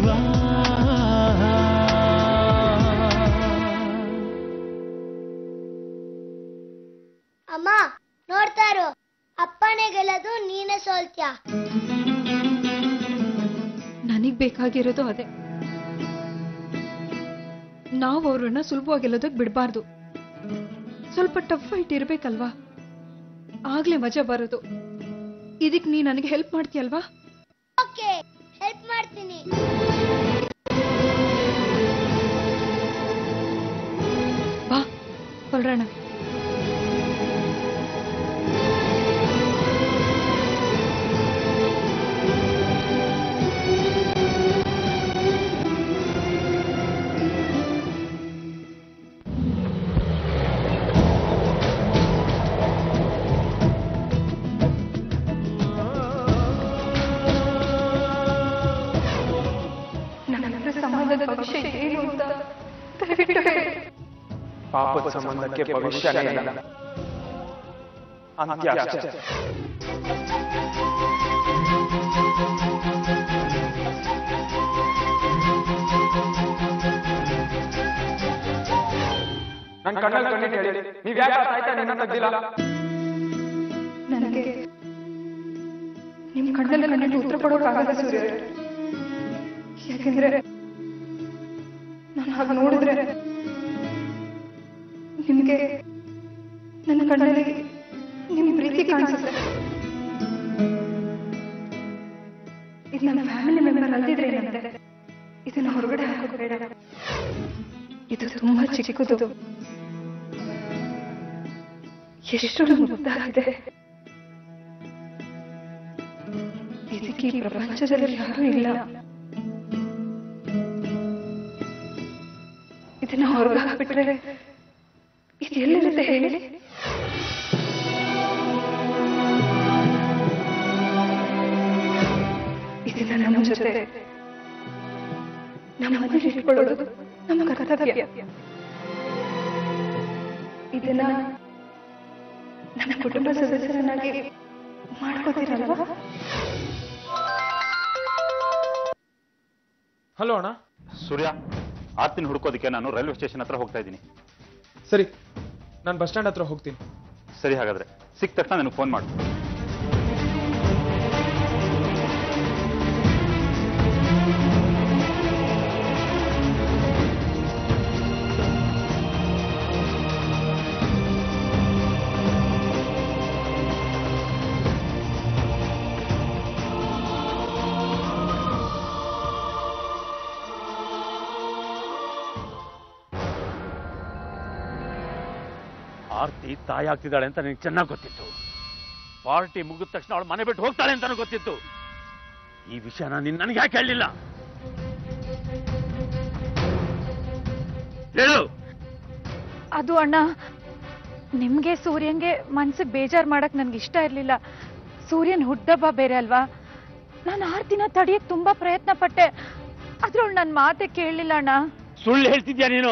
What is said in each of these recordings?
ಅಮ್ಮ ನೋಡ್ತಾ ಇರು ಅಪ್ಪನೇ ಗೆಲ್ಲೋದು ನೀನೇ ಸೋಲ್ತ್ಯಾ ನನಗ್ ಬೇಕಾಗಿರೋದು ಅದೇ ನಾವು ಅವ್ರನ್ನ ಸುಲಭವಾಗಿ ಗೆಲ್ಲೋದಕ್ ಬಿಡಬಾರ್ದು ಸ್ವಲ್ಪ ಟಫ್ ಫೈಟ್ ಇರ್ಬೇಕಲ್ವಾ ಆಗ್ಲೇ ಮಜಾ ಬರೋದು ಇದಕ್ ನೀ ನನಗೆ ಹೆಲ್ಪ್ ಮಾಡ್ತೀಯಲ್ವಾ ಓಕೆ ಹೆಲ್ಪ್ ಮಾಡ್ತೀನಿ ಬಾ ಹೊರಡೋಣ ನನ್ನ ಸಂಬಂಧದ ಭವಿಷ್ಯ ಏನು ಅಂತ ದಯವಿಟ್ಟು ಹೇಳಿ ಪಾಪದ ಸಂಬಂಧಕ್ಕೆ ಭವಿಷ್ಯನೇ ಇಲ್ಲ ಅಂತ್ಯ ಅಷ್ಟೇ ನನ್ ಕಣ್ಣಲ್ಲಿ ಕಣ್ಣಿಟ್ಟು ಹೇಳಿ ನೀವ್ ಯಾಕೆ ಆ ತಾಯ್ತ ನಿನ್ನ ತೆಗ್ದಿಲ್ಲ ನನಗೆ ನಿಮ್ ಕಣ್ಣಲ್ಲಿ ಕಣ್ಣಿಟ್ಟು ಉತ್ತರ ಕೊಡೋಕ್ಕಾಗಲ್ಲ ಸೂರ್ಯ ಯಾಕೆಂದ್ರೆ ನಾನು ಹಾಗೆ ನೋಡಿದ್ರೆ ನಿಮ್ಗೆ ನನ್ನ ಕಣ್ಣಲ್ಲಿ ನಿಮ್ ಪ್ರೀತಿ ಕಾಣಿಸುತ್ತೆ ಇದು ನನ್ನ ಫ್ಯಾಮಿಲಿ ಮೆಂಬರ್ ಅಲ್ದಿದ್ರೆ ಏನಂತೆ ಇದನ್ನ ಹೊರಗಡೆ ಹಾಕೋದು ಬೇಡ ಇದು ತುಂಬಾ ಚಿಕ್ಕದು ಎಷ್ಟು ಮುದ್ದಾಗಿದೆ ಇದಕ್ಕೆ ಈ ಪ್ರಪಂಚದಲ್ಲಿ ಯಾರೂ ಇಲ್ಲ ಇದನ್ನ ಹೊರಗೆ ಹಾಕ್ಬಿಟ್ರೆ ಇದು ಎಲ್ಲಿರುತ್ತೆ ಹೇಳಿ ಇದನ್ನ ನಮ್ಮ ಜೊತೆ ನಮ್ಮ ಮನೇಲಿ ಇಟ್ಕೊಳ್ಳೋದು ನಮ್ಮ ಕರ್ತವ್ಯ ಇದನ್ನ ನನ್ನ ಕುಟುಂಬ ಸದಸ್ಯರನ್ನಾಗಿ ಮಾಡ್ಕೋತೀರಲ್ವಾ ಹಲೋ ಅಣ್ಣ ಸೂರ್ಯ ಆರ್ತಿನ ಹುಡ್ಕೋದಕ್ಕೆ ನಾನು ರೈಲ್ವೆ ಸ್ಟೇಷನ್ ಹತ್ರ ಹೋಗ್ತಾ ಇದ್ದೀನಿ ಸರಿ ನಾನು ಬಸ್ ಸ್ಟ್ಯಾಂಡ್ ಹತ್ರ ಹೋಗ್ತೀನಿ ಸರಿ ಹಾಗಾದ್ರೆ ಸಿಕ್ಕ ತಕ್ಷಣ ನನಗೆ ಫೋನ್ ಮಾಡು ಆರ್ತಿ ತಾಯಿ ಆಗ್ತಿದ್ದಾಳೆ ಅಂತ ನನಗೆ ಚೆನ್ನಾಗಿ ಗೊತ್ತಿತ್ತು ಪಾರ್ಟಿ ಮುಗಿದ ತಕ್ಷಣ ಅವಳು ಮನೆ ಬಿಟ್ಟು ಹೋಗ್ತಾಳೆ ಅಂತ ಗೊತ್ತಿತ್ತು ಈ ವಿಷಯನ ನೀನ್ ನನಗೆ ಯಾಕೆ ಹೇಳಲಿಲ್ಲ ಹೇಳು ಅದು ಅಣ್ಣ ನಿಮ್ಗೆ ಸೂರ್ಯನ್ಗೆ ಮನ್ಸಿಗೆ ಬೇಜಾರ್ ಮಾಡಕ್ ನನ್ಗೆ ಇಷ್ಟ ಇರ್ಲಿಲ್ಲ ಸೂರ್ಯನ್ ಹುಟ್ಟಬ್ಬ ಬೇರೆ ಅಲ್ವಾ ನಾನು ಆರು ದಿನ ತಡಿಯಕ್ ತುಂಬಾ ಪ್ರಯತ್ನ ಪಟ್ಟೆ ಅದ್ರೊಳ್ ನನ್ ಮಾತೆ ಕೇಳಲಿಲ್ಲ ಅಣ್ಣ ಸುಳ್ಳು ಹೇಳ್ತಿದ್ಯಾ ನೀನು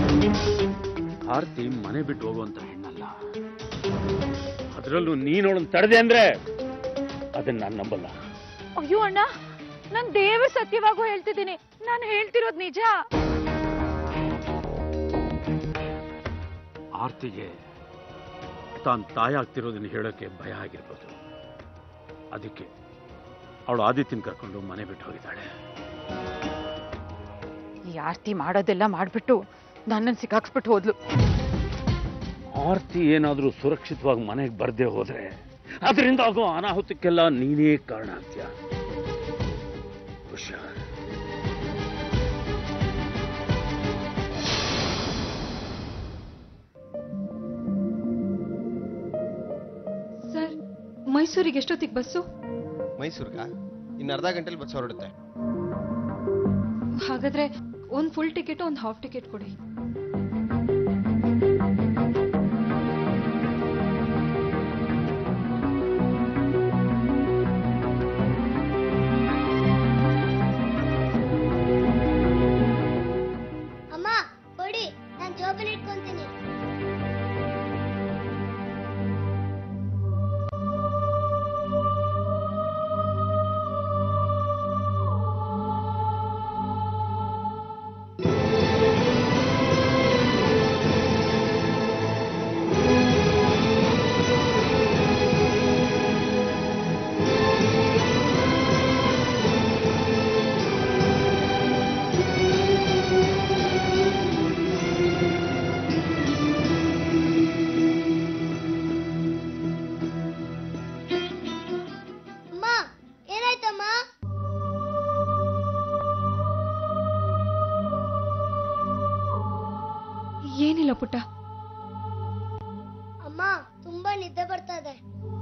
ಆರ್ತಿ ಮನೆ ಬಿಟ್ಟು ಹೋಗುವಂತ ಹೆಣ್ಣಲ್ಲ ಅದರಲ್ಲೂ ನೀನವಳನ್ನ ತಡೆದೆ ಅಂದ್ರೆ ಅದನ್ನ ನಾನು ನಂಬಲ್ಲ ಅಯ್ಯೋ ಅಣ್ಣ ನಾನ್ ದೇವ್ರ ಸತ್ಯವಾಗೂ ಹೇಳ್ತಿದ್ದೀನಿ ನಾನು ಹೇಳ್ತಿರೋದ್ ನಿಜ ಆರ್ತಿಗೆ ತಾನು ತಾಯಿ ಆಗ್ತಿರೋದನ್ನ ಹೇಳೋಕೆ ಭಯ ಆಗಿರ್ಬೋದು ಅದಕ್ಕೆ ಅವಳು ಆದಿತ್ಯನ ಕರ್ಕೊಂಡು ಮನೆ ಬಿಟ್ಟು ಹೋಗಿದ್ದಾಳೆ ಈ ಆರ್ತಿ ಮಾಡೋದೆಲ್ಲ ಮಾಡ್ಬಿಟ್ಟು ನನ್ನನ್ನು ಸಿಕ್ಕಾಕ್ಸ್ಬಿಟ್ಟು ಹೋದ್ಲು ಆರ್ತಿ ಏನಾದ್ರೂ ಸುರಕ್ಷಿತವಾಗಿ ಮನೆಗೆ ಬರ್ದೇ ಹೋದ್ರೆ ಅದರಿಂದ ಆಗೋ ಅನಾಹುತಕ್ಕೆಲ್ಲ ನೀನೇ ಕಾರಣ ಆಗ್ತೀಯ ಹುಷಾರ್ ಸರ್ ಮೈಸೂರಿಗೆ ಎಷ್ಟೊತ್ತಿಗೆ ಬಸ್ಸು ಮೈಸೂರ್ಗ ಇನ್ನು ಅರ್ಧ ಗಂಟೆಲಿ ಬಸ್ ಹೊರಡುತ್ತೆ ಹಾಗಾದ್ರೆ ಒಂದ್ ಫುಲ್ ಟಿಕೆಟ್ ಒಂದ್ ಹಾಫ್ ಟಿಕೆಟ್ ಕೊಡಿ ಅಮ್ಮ ಕೊಡಿ ನಾನು ಜೋಬಲ್ಲಿ ಇಟ್ಕೊಂತೀನಿ ಏನಿಲ್ಲ ಪುಟ್ಟ ಅಮ್ಮ ತುಂಬಾ ನಿದ್ದೆ ಬರ್ತಾ ಇದೆ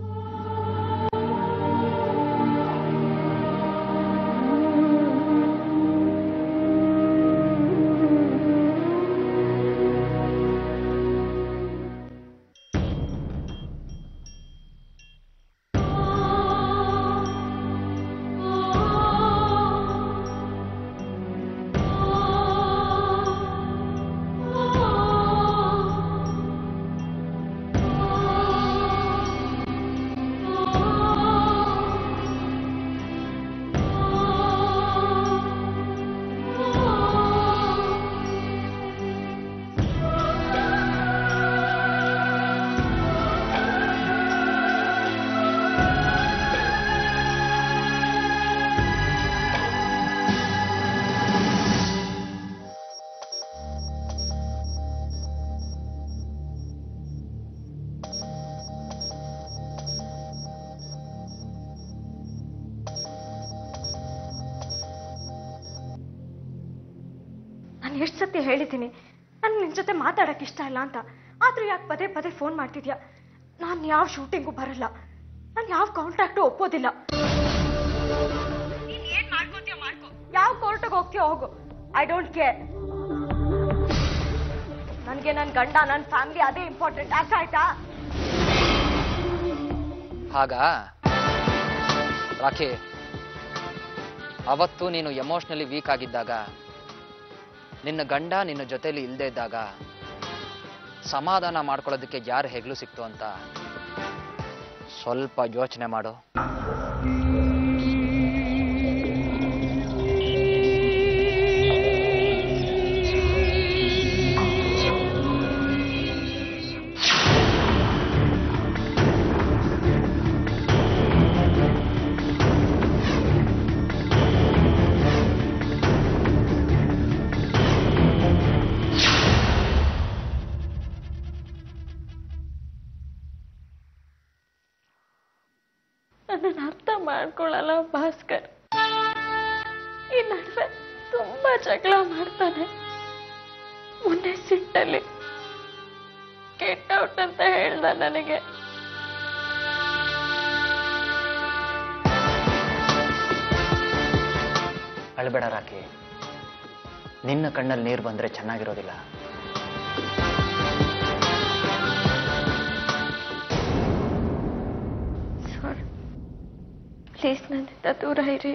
ನಾನು ಎಷ್ಟು ಸತಿ ಹೇಳಿದ್ದೀನಿ ನನ್ಗೆ ನಿನ್ನ ಜೊತೆ ಮಾತಾಡಕ್ಕೆ ಇಷ್ಟ ಇಲ್ಲ ಅಂತ ಆದ್ರೂ ಯಾಕೆ ಪದೇ ಪದೇ ಫೋನ್ ಮಾಡ್ತಿದ್ಯಾ ನಾನು ಯಾವ ಶೂಟಿಂಗು ಬರಲ್ಲ ನಾನು ಯಾವ ಕಾಂಟ್ರಾಕ್ಟು ಒಪ್ಪೋದಿಲ್ಲ ಏನ್ ಮಾಡ್ಕೋತೀಯ ಮಾಡ್ಕೋ ಯಾವ ಕೋರ್ಟಿಗೆ ಹೋಗ್ತೀಯೋ ಹೋಗು ಐ ಡೋಂಟ್ ಕೇರ್ ನನಗೆ ನನ್ನ ಗಂಡ ನನ್ನ ಫ್ಯಾಮಿಲಿ ಅದೇ ಇಂಪಾರ್ಟೆಂಟ್ ಅರ್ಥ ಆಯ್ತಾ ಹಾಗಾ ರಾಖಿ ಅವತ್ತು ನೀನು ಎಮೋಷ್ನಲಿ ವೀಕ್ ಆಗಿದ್ದಾಗ ನಿನ್ನ ಗಂಡ ನಿನ್ನ ಜೊತೆಲಿ ಇಲ್ಲದೆ ಇದ್ದಾಗ ಸಮಾಧಾನ ಮಾಡ್ಕೊಳ್ಳೋದಕ್ಕೆ ಯಾರು ಹೆಗ್ಲು ಸಿಕ್ತು ಅಂತ ಸ್ವಲ್ಪ ಯೋಚನೆ ಮಾಡು ನನ್ನನ್ನು ಅರ್ಥ ಮಾಡ್ಕೊಳ್ಳಲ್ಲ ಭಾಸ್ಕರ್ ಈ ನಡುವೆ ತುಂಬಾ ಜಗಳ ಮಾಡ್ತಾನೆ ಮೊನ್ನೆ ಸಿಟ್ಟಲ್ಲಿ ಕೆಟ್ಟ ಔಟ್ ಅಂತ ಹೇಳ್ದ ನನಗೆ ಅಳ್ಬೇಡ ರಾಖಿ ನಿನ್ನ ಕಣ್ಣಲ್ಲಿ ನೀರು ಬಂದ್ರೆ ಚೆನ್ನಾಗಿರೋದಿಲ್ಲ ಸಾರಿ ಪ್ಲೀಸ್ ನನ್ನಿಂದ ದೂರ ಇರಿ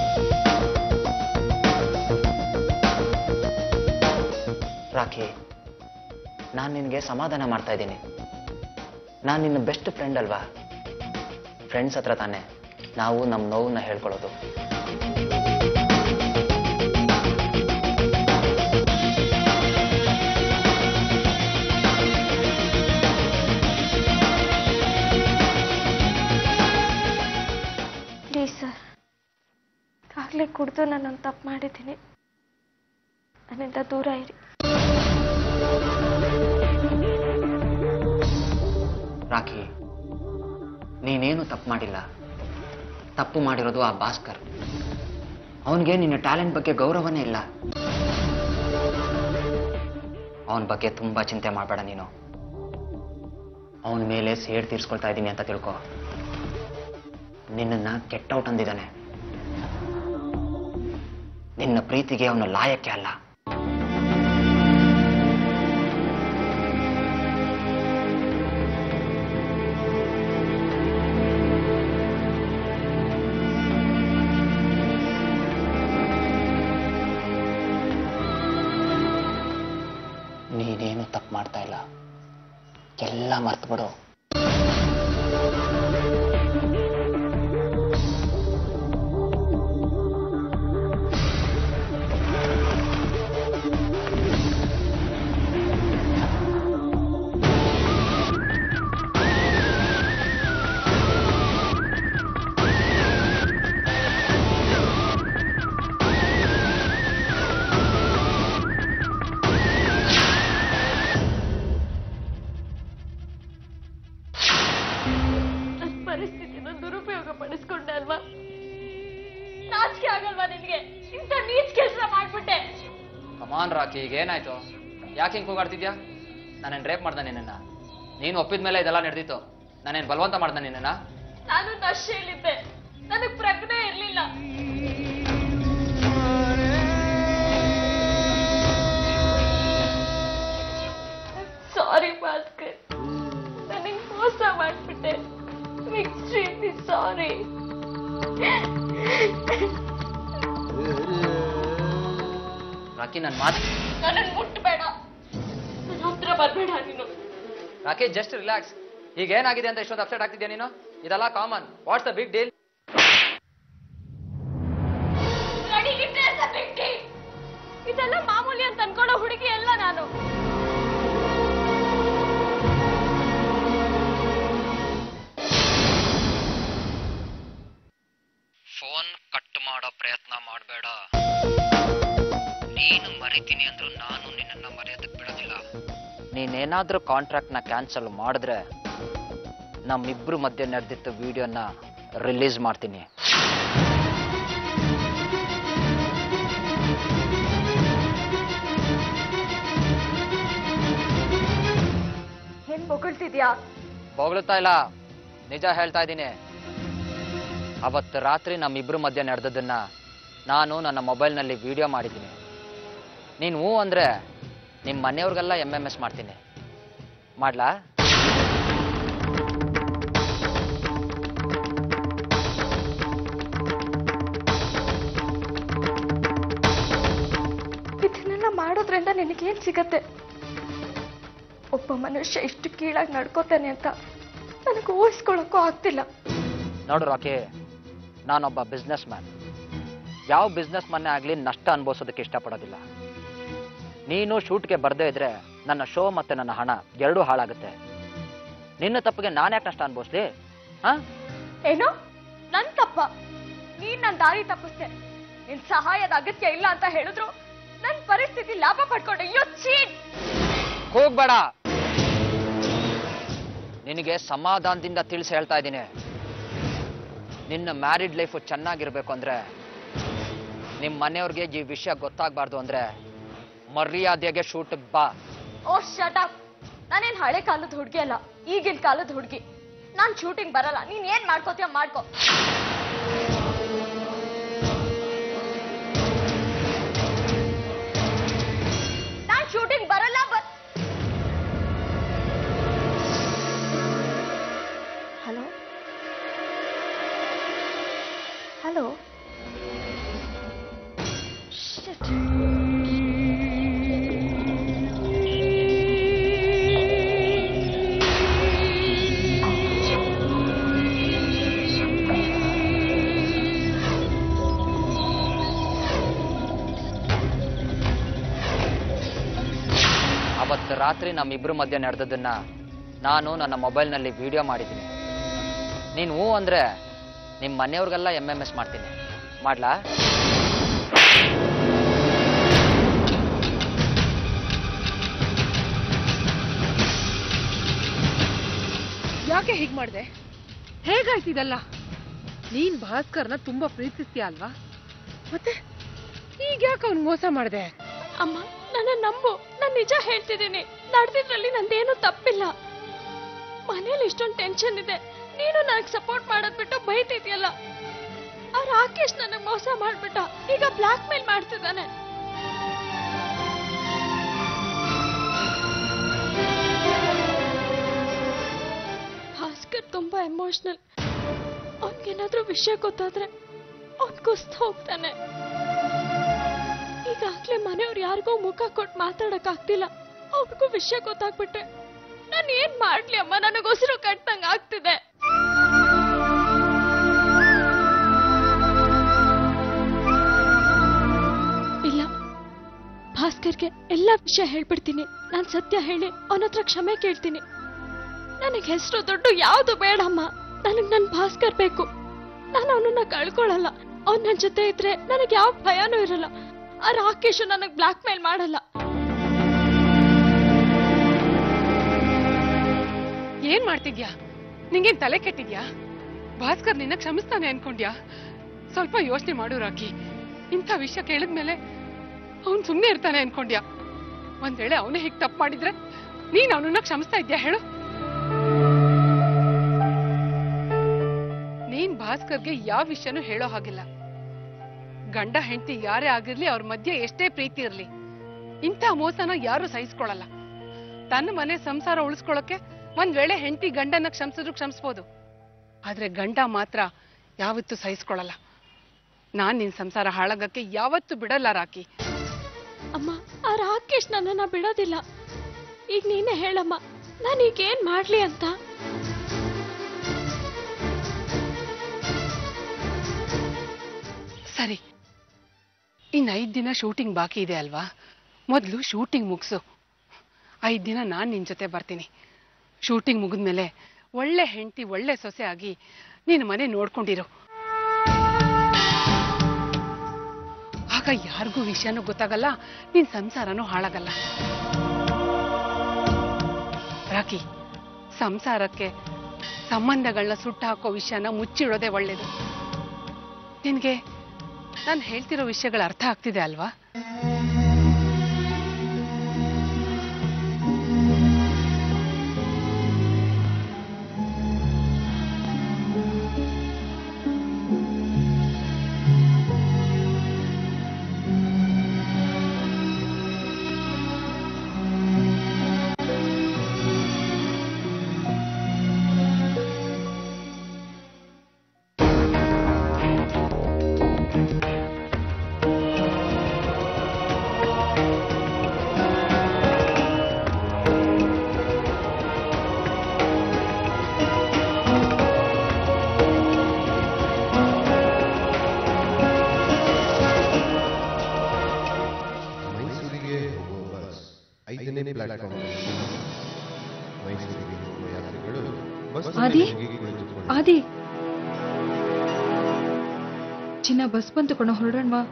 ರಾಖಿ ನಾನು ನಿನಗೆ ಸಮಾಧಾನ ಮಾಡ್ತಾ ಇದ್ದೀನಿ ನಾನು ನಿನ್ನ ಬೆಸ್ಟ್ ಫ್ರೆಂಡ್ ಅಲ್ವಾ ಫ್ರೆಂಡ್ಸ್ ಹತ್ರ ತಾನೆ ನಾವು ನಮ್ಮ ನೋವನ್ನ ಹೇಳ್ಕೊಳ್ಳೋದು ಪ್ಲೀಸ್ ಸರ್ ಆಗಲೇ ಕುಡ್ದು ನಾನೊಂದು ತಪ್ಪು ಮಾಡಿದ್ದೀನಿ ನನ್ನಿಂದ ದೂರ ಇರಿ ರಾಖಿ ನೀನೇನು ತಪ್ಪು ಮಾಡಿಲ್ಲ ತಪ್ಪು ಮಾಡಿರೋದು ಆ ಭಾಸ್ಕರ್ ಅವನಿಗೆ ನಿನ್ನ ಟ್ಯಾಲೆಂಟ್ ಬಗ್ಗೆ ಗೌರವನೇ ಇಲ್ಲ ಅವನ ಬಗ್ಗೆ ತುಂಬಾ ಚಿಂತೆ ಮಾಡಬೇಡ ನೀನು ಅವನ ಮೇಲೆ ಸೇಡ್ ತೀರ್ಸ್ಕೊಳ್ತಾ ಇದ್ದೀನಿ ಅಂತ ತಿಳ್ಕೊ ನಿನ್ನನ್ನ ಕೆಟ್ಟೌಟ್ ಅಂದಿದ್ದಾನೆ ನಿನ್ನ ಪ್ರೀತಿಗೆ ಅವನು ಲಾಯಕ್ಕೆ ಅಲ್ಲ ನೀನೇನು ತಪ್ಪು ಮಾಡ್ತಾ ಇಲ್ಲ ಎಲ್ಲ ಮರ್ತ್ಬಿಡು ನನ್ನ ಪರಿಸ್ಥಿತಿನ ದುರುಪಯೋಗ ಪಡಿಸ್ಕೊಂಡೆ ಅಲ್ವಾ ನಾಚಿಕೆ ಆಗಲ್ವಾ ನಿನ್ಗೆ ಇಂಥ ನೀಚ್ ಕೆಲಸ ಮಾಡ್ಬಿಟ್ಟೆ ಕಮಾನ್ ರಾಕಿ ಈಗ ಏನಾಯ್ತು ಯಾಕೆ ಹಿಂಗೆ ಕೂಗಾಡ್ತಿದ್ಯಾ ನಾನೇನು ರೇಪ್ ಮಾಡ್ದೆ ನಿನ್ನ ನೀನು ಒಪ್ಪಿದ ಮೇಲೆ ಇದೆಲ್ಲ ನಡೆದಿತ್ತು ನಾನೇನು ಬಲವಂತ ಮಾಡ್ದೆ ನಿನ್ನ ನಾನು ನಶೆಯಲ್ಲಿದ್ದೆ ನನಗ್ ಪ್ರಜ್ಞೆ ಇರ್ಲಿಲ್ಲ ಸಾರಿ ಭಾಸ್ಕರ್ ನನಗ್ ಮೋಸ ಮಾಡ್ಬಿಟ್ಟೆ ಎಕ್ಸ್ಟ್ರೀಮ್ಲಿ ಸಾರಿ ರಾಕಿ ನನ್ನ ಮಾತು ನನಗ್ ಮುಟ್ಬೇಡ ನನ್ನ ಹತ್ರ ಬರ್ಬೇಡ ನೀನು ರಾಕಿ ಜಸ್ಟ್ ರಿಲ್ಯಾಕ್ಸ್ ಈಗ ಏನಾಗಿದೆ ಅಂತ ಇಷ್ಟೊಂದು ಅಪ್ಸೆಟ್ ಆಗ್ತಿದ್ಯಾ ನೀನು ಇದೆಲ್ಲ common what's the big deal ನಡಿಗಿಟ್ಟೆ ಅಂತ ಬಿಟ್ಟಿ ಇದೆಲ್ಲ ಮಾಮೂಲಿ ಅಂತ ಅನ್ಕೊಳ್ಳೋ ಹುಡುಗಿ ಅಲ್ಲ ನಾನು ಫೋನ್ ಕಟ್ ಮಾಡೋ ಪ್ರಯತ್ನ ಮಾಡಬೇಡ ನೀನು ಮರಿತೀನಿ ಅಂದ್ರೂ ನಾನು ನಿನ್ನನ್ನ ಮರೆಯೋದಕ್ಕೆ ಬಿಡೋದಿಲ್ಲ ನೀನೇನಾದ್ರೂ ಕಾಂಟ್ರಾಕ್ಟ್ನ ಕ್ಯಾನ್ಸಲ್ ಮಾಡಿದ್ರೆ ನಮ್ಮಿಬ್ರು ಮಧ್ಯೆ ನಡೆದಿದ್ದ ವಿಡಿಯೋನ ರಿಲೀಸ್ ಮಾಡ್ತೀನಿ ಏನ್ ಬೊಗಳ್ತಿದ್ಯಾ ಹೊಗಳುತ್ತಾ ಇಲ್ಲ ನಿಜ ಹೇಳ್ತಾ ಇದ್ದೀನಿ ಅವತ್ತು ರಾತ್ರಿ ನಮ್ಮಿಬ್ರು ಮಧ್ಯೆ ನಡೆದದನ್ನ ನಾನು ನನ್ನ ಮೊಬೈಲ್ನಲ್ಲಿ ವಿಡಿಯೋ ಮಾಡಿದ್ದೀನಿ ನೀನು ಹ್ಞೂ ಅಂದರೆ ನಿಮ್ಮ ಮನೆಯವ್ರಿಗೆಲ್ಲ ಎಮ್ ಎಮ್ ಎಸ್ ಮಾಡ್ತೀನಿ ಮಾಡ್ಲಾ ಇದನ್ನೆಲ್ಲ ಮಾಡೋದ್ರಿಂದ ನಿನಗೇನ್ ಸಿಗತ್ತೆ ಒಬ್ಬ ಮನುಷ್ಯ ಇಷ್ಟು ಕೀಳಾಗಿ ನಡ್ಕೋತಾನೆ ಅಂತ ನನಗೆ ಊಹಿಸ್ಕೊಳಕ್ಕೂ ಆಗ್ತಿಲ್ಲ ನೋಡು ರಾಕಿ ನಾನೊಬ್ಬ ಬಿಸ್ನೆಸ್ ಮ್ಯಾನ್ ಯಾವ ಬಿಸ್ನೆಸ್ ಮನ್ನೇ ಆಗಲಿ ನಷ್ಟ ಅನುಭವಿಸೋದಕ್ಕೆ ಇಷ್ಟಪಡೋದಿಲ್ಲ ನೀನು ಶೂಟ್ಗೆ ಬರದೇ ಇದ್ರೆ ನನ್ನ ಶೋ ಮತ್ತೆ ನನ್ನ ಹಣ ಎರಡೂ ಹಾಳಾಗುತ್ತೆ ನಿನ್ನ ತಪ್ಪಿಗೆ ನಾನು ಯಾಕೆ ನಷ್ಟ ಅನುಭವಿಸ್ಲಿ ಹಾಂ ಏನು ನನ್ ತಪ್ಪ ನೀನ್ ನನ್ ದಾರಿ ತಪ್ಪಿಸ್ದೆ ನಿನ್ ಸಹಾಯದ ಅಗತ್ಯ ಇಲ್ಲ ಅಂತ ಹೇಳಿದ್ರು ನನ್ ಪರಿಸ್ಥಿತಿ ಲಾಭ ಪಡ್ಕೊಂಡೆ ಅಯ್ಯೋ ಚೀಟ್ ಹೋಗ್ಬೇಡ ನಿನಗೆ ಸಮಾಧಾನದಿಂದ ತಿಳಿಸಿ ಹೇಳ್ತಾ ಇದ್ದೀನಿ ನಿನ್ನ ಮ್ಯಾರಿಡ್ ಲೈಫು ಚೆನ್ನಾಗಿರ್ಬೇಕು ಅಂದ್ರೆ ನಿಮ್ಮ ಮನೆಯವ್ರಿಗೆ ಈ ವಿಷಯ ಗೊತ್ತಾಗಬಾರ್ದು ಅಂದ್ರೆ ಮರ್ಯಾದೆಗೆ ಶೂಟ್ ಬಾ ಓ ಶಟ್ ಅಪ್ ನಾನೇನ್ ಹಳೆ ಕಾಲದ ಹುಡುಗಿ ಅಲ್ಲ ಈಗಿನ ಕಾಲದ ಹುಡುಗಿ ನಾನ್ ಶೂಟಿಂಗ್ ಬರಲ್ಲ ನೀನ್ ಏನ್ ಮಾಡ್ಕೋತೀಯ ಮಾಡ್ಕೋ ನಾನ್ ಶೂಟಿಂಗ್ ಬರಲ್ಲ ಬ ಹಲೋ ಹಲೋ ಅವತ್ತು ರಾತ್ರಿ ನಮ್ಮಿಬ್ರು ಮಧ್ಯೆ ನಡೆದದನ್ನ ನಾನು ನನ್ನ ಮೊಬೈಲ್ನಲ್ಲಿ ವಿಡಿಯೋ ಮಾಡಿದ್ದೀನಿ ನೀನು ಹ್ಞೂ ಅಂದ್ರೆ ನಿಮ್ಮ ಮನೆಯವ್ರಿಗೆಲ್ಲ ಎಮ್ ಎಮ್ ಎಸ್ ಮಾಡ್ತೀನಿ ಮಾಡ್ಲಾ ಯಾಕೆ ಹೀಗ್ ಮಾಡ್ದೆ ಹೇಗಾಯ್ತಿದಲ್ಲ ನೀನ್ ಭಾಸ್ಕರ್ನ ತುಂಬಾ ಪ್ರೀತಿಸ್ತೀಯ ಅಲ್ವಾ ಮತ್ತೆ ಈಗ ಯಾಕೆ ಅವ್ನ್ ಮೋಸ ಮಾಡ್ದೆ ಅಮ್ಮ ನನ್ನ ನಂಬು ನಾನು ನಿಜ ಹೇಳ್ತಿದ್ದೀನಿ ನಡೆದಿದ್ರಲ್ಲಿ ನಂದೇನು ತಪ್ಪಿಲ್ಲ ಮನೇಲಿ ಇಷ್ಟೊಂದು ಟೆನ್ಷನ್ ಇದೆ ನೀನು ನನಗೆ ಸಪೋರ್ಟ್ ಮಾಡೋದ್ ಬಿಟ್ಟು ಬೈತಿದ್ಯಲ್ಲ ಆ ರಾಕೇಶ್ ನನಗೆ ಮೋಸ ಮಾಡ್ಬಿಟ್ಟ ಈಗ ಬ್ಲಾಕ್ ಮೇಲ್ ಮಾಡ್ತಿದ್ದಾನೆ ಭಾಸ್ಕರ್ ತುಂಬಾ ಎಮೋಷನಲ್ ಅವನ್ಗೇನಾದ್ರೂ ವಿಷಯ ಗೊತ್ತಾದ್ರೆ ಅವ್ನ್ ಕುಸ್ತು ಹೋಗ್ತಾನೆ ಈಗಾಗ್ಲೇ ಮನೆಯವ್ರು ಯಾರಿಗೋ ಮುಖ ಕೊಟ್ಟು ಮಾತಾಡಕ್ ಆಗ್ತಿಲ್ಲ ಅವ್ರಿಗೂ ವಿಷಯ ಗೊತ್ತಾಗ್ಬಿಟ್ರೆ ನಾನು ಏನ್ ಮಾಡ್ಲಿ ಅಮ್ಮ ನನಗೆ ಉಸಿರು ಕಟ್ಟಂಗ್ ಆಗ್ತಿದೆ ಇಲ್ಲ ಭಾಸ್ಕರ್ಗೆ ಎಲ್ಲ ವಿಷಯ ಹೇಳ್ಬಿಡ್ತೀನಿ ನಾನ್ ಸತ್ಯ ಹೇಳಿ ಅವನ ಹತ್ರ ಕ್ಷಮೆ ಕೇಳ್ತೀನಿ ನನಗೆ ಹೆಸರು ದುಡ್ಡು ಯಾವ್ದು ಬೇಡಮ್ಮ ನನಗ್ ನನ್ ಭಾಸ್ಕರ್ ಬೇಕು ನಾನು ಅವನನ್ನ ಕಳ್ಕೊಳಲ್ಲ ಅವ್ನ್ ನನ್ ಜೊತೆ ಇದ್ರೆ ನನಗೆ ಯಾವ ಭಯನೂ ಇರಲ್ಲ ಆ ರಾಕೇಶ್ ನನಗ್ ಬ್ಲಾಕ್ ಮೇಲ್ ಮಾಡಲ್ಲ ಏನ್ ಮಾಡ್ತಿದ್ಯಾ ನಿಂಗೇನ್ ತಲೆ ಕೆಟ್ಟಿದ್ಯಾ ಭಾಸ್ಕರ್ ನಿನ್ನ ಕ್ಷಮಿಸ್ತಾನೆ ಅನ್ಕೊಂಡ್ಯಾ ಸ್ವಲ್ಪ ಯೋಚನೆ ಮಾಡು ರಾಕಿ ಇಂಥ ವಿಷಯ ಕೇಳಿದ್ಮೇಲೆ ಅವನ್ ಸುಮ್ನೆ ಇರ್ತಾನೆ ಅನ್ಕೊಂಡ್ಯಾ ಒಂದ್ ವೇಳೆ ಅವನೇ ಹೀಗ್ ತಪ್ಪು ಮಾಡಿದ್ರೆ ನೀನ್ ಅವನನ್ನ ಕ್ಷಮಿಸ್ತಾ ಇದ್ಯಾ ಹೇಳು ನೀನ್ ಭಾಸ್ಕರ್ಗೆ ಯಾವ ವಿಷಯನೂ ಹೇಳೋ ಹಾಗಿಲ್ಲ ಗಂಡ ಹೆಂಡತಿ ಯಾರೇ ಆಗಿರ್ಲಿ ಅವ್ರ ಮಧ್ಯೆ ಎಷ್ಟೇ ಪ್ರೀತಿ ಇರ್ಲಿ ಇಂಥ ಮೋಸನ ಯಾರು ಸಹಿಸ್ಕೊಳಲ್ಲ ತನ್ನ ಮನೆ ಸಂಸಾರ ಉಳಿಸ್ಕೊಳಕ್ಕೆ ಒಂದ್ ವೇಳೆ ಹೆಂಡತಿ ಗಂಡನ ಕ್ಷಮಿಸಿದ್ರು ಕ್ಷಮಿಸ್ಬೋದು ಆದ್ರೆ ಗಂಡ ಮಾತ್ರ ಯಾವತ್ತೂ ಸಹಿಸ್ಕೊಳಲ್ಲ ನಾನ್ ನಿನ್ ಸಂಸಾರ ಹಾಳಾಗಕ್ಕೆ ಯಾವತ್ತೂ ಬಿಡಲ್ಲ ರಾಕಿ ಅಮ್ಮ ಆ ರಾಕೇಶ್ ನನ್ನನ್ನ ಬಿಡೋದಿಲ್ಲ ಈಗ ನೀನೇ ಹೇಳಮ್ಮ ನಾನೀಗ ಏನ್ ಮಾಡ್ಲಿ ಅಂತ ಸರಿ ಇನ್ ಐದ್ ದಿನ ಶೂಟಿಂಗ್ ಬಾಕಿ ಇದೆ ಅಲ್ವಾ ಮೊದಲು ಶೂಟಿಂಗ್ ಮುಗಿಸು ಐದ್ ದಿನ ನಾನ್ ನಿನ್ ಜೊತೆ ಬರ್ತೀನಿ ಶೂಟಿಂಗ್ ಮುಗಿದ್ಮೇಲೆ ಒಳ್ಳೆ ಹೆಂಡತಿ ಒಳ್ಳೆ ಸೊಸೆ ಆಗಿ ನೀನು ಮನೆ ನೋಡ್ಕೊಂಡಿರು ಆಗ ಯಾರಿಗೂ ವಿಷಯನೂ ಗೊತ್ತಾಗಲ್ಲ ನಿನ್ ಸಂಸಾರನೂ ಹಾಳಾಗಲ್ಲ ರಾಕಿ ಸಂಸಾರಕ್ಕೆ ಸಂಬಂಧಗಳನ್ನ ಸುಟ್ಟು ಹಾಕೋ ವಿಷಯನ ಮುಚ್ಚಿಡೋದೇ ಒಳ್ಳೇದು ನಿನ್ಗೆ ನಾನು ಹೇಳ್ತಿರೋ ವಿಷಯಗಳು ಅರ್ಥ ಆಗ್ತಿದೆ ಅಲ್ವಾ ಮೈಸೂರಿಗೆ ಹೋಗುವ ಬಸ್ ಐದನೇ ಪ್ಲಾಟ್ಫಾರ್ಮ್ ಮೈಸೂರಿಗೆ ಹೋಗುವ ಯಾತ್ರಿಗಳು ಬಸ್ ಆದಿ? ಕುಳಿತುಕೊಂಡು ಆದಿ ಚಿನ್ನ ಬಸ್ ಬಂತು ಕಣ ಹೊರಡೋಣವಾ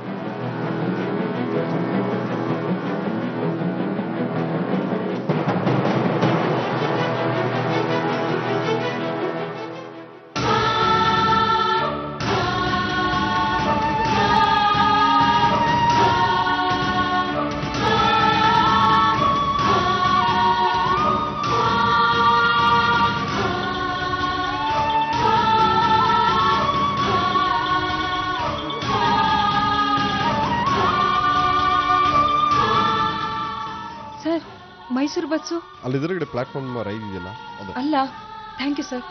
ಸರ್ ಮೈಸೂರು ಬಸ್ಸು ಅಲ್ಲಿ ಎದುರುಗಡೆ ಪ್ಲಾಟ್ಫಾರ್ಮ್ ನಂಬರ್ ಐದು ಇದೆಯಲ್ಲ ಅದು ಅಲ್ಲ ಥ್ಯಾಂಕ್ ಯು ಸರ್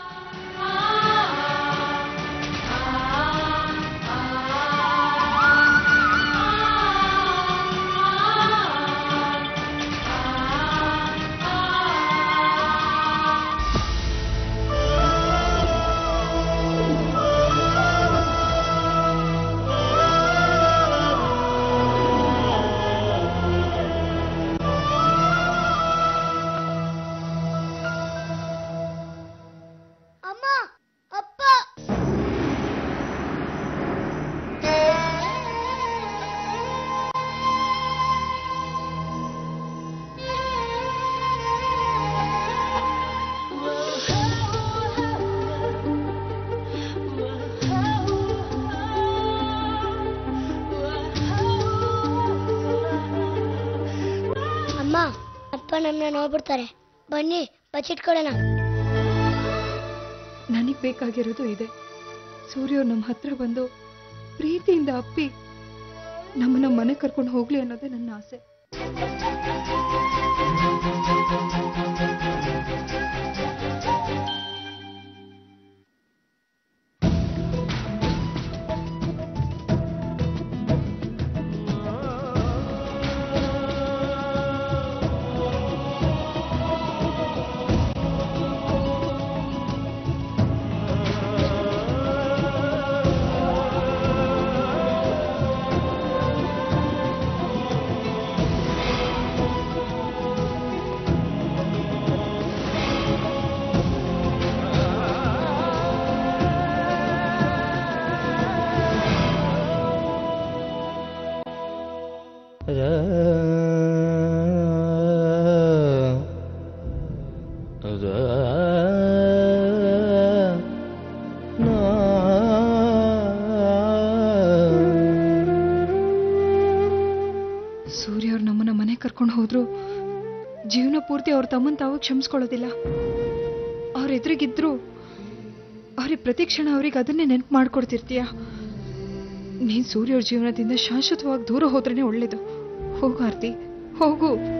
ಅಮ್ಮ ಅಪ್ಪ ಅಮ್ಮ ಅಪ್ಪ ನಮ್ಮನ್ನ ನೋಡ್ಬಿಡ್ತಾರೆ ಬನ್ನಿ ಬಚ್ಚಿಟ್ಕೊಳ್ಳೋಣ ನನಗೆ ಬೇಕಾಗಿರೋದು ಇದೆ ಸೂರ್ಯ ನಮ್ಮ ಹತ್ರ ಬಂದು ಪ್ರೀತಿಯಿಂದ ಅಪ್ಪಿ ನಮ್ಮನ್ನ ಮನೆ ಕರ್ಕೊಂಡು ಹೋಗ್ಲಿ ಅನ್ನೋದೇ ನನ್ನ ಆಸೆ ಸೂರ್ಯ ಅವ್ರು ನಮ್ಮನ್ನ ಮನೆ ಕರ್ಕೊಂಡು ಹೋದ್ರು ಜೀವನ ಪೂರ್ತಿ ಅವ್ರ ತಮ್ಮನ್ ತಾವು ಕ್ಷಮಿಸ್ಕೊಳ್ಳೋದಿಲ್ಲ ಅವ್ರ ಎದುರಿಗಿದ್ರು ಅವ್ರಿಗೆ ಪ್ರತಿ ಕ್ಷಣ ಅವ್ರಿಗೆ ಅದನ್ನೇ ನೆನ್ಪು ಮಾಡ್ಕೊಡ್ತಿರ್ತೀಯ ನೀನ್ ಸೂರ್ಯ ಅವ್ರ ಜೀವನದಿಂದ ಶಾಶ್ವತವಾಗಿ ದೂರ ಹೋದ್ರೇನೆ ಒಳ್ಳೇದು ಹೋಗು ಆರ್ತಿ ಹೋಗು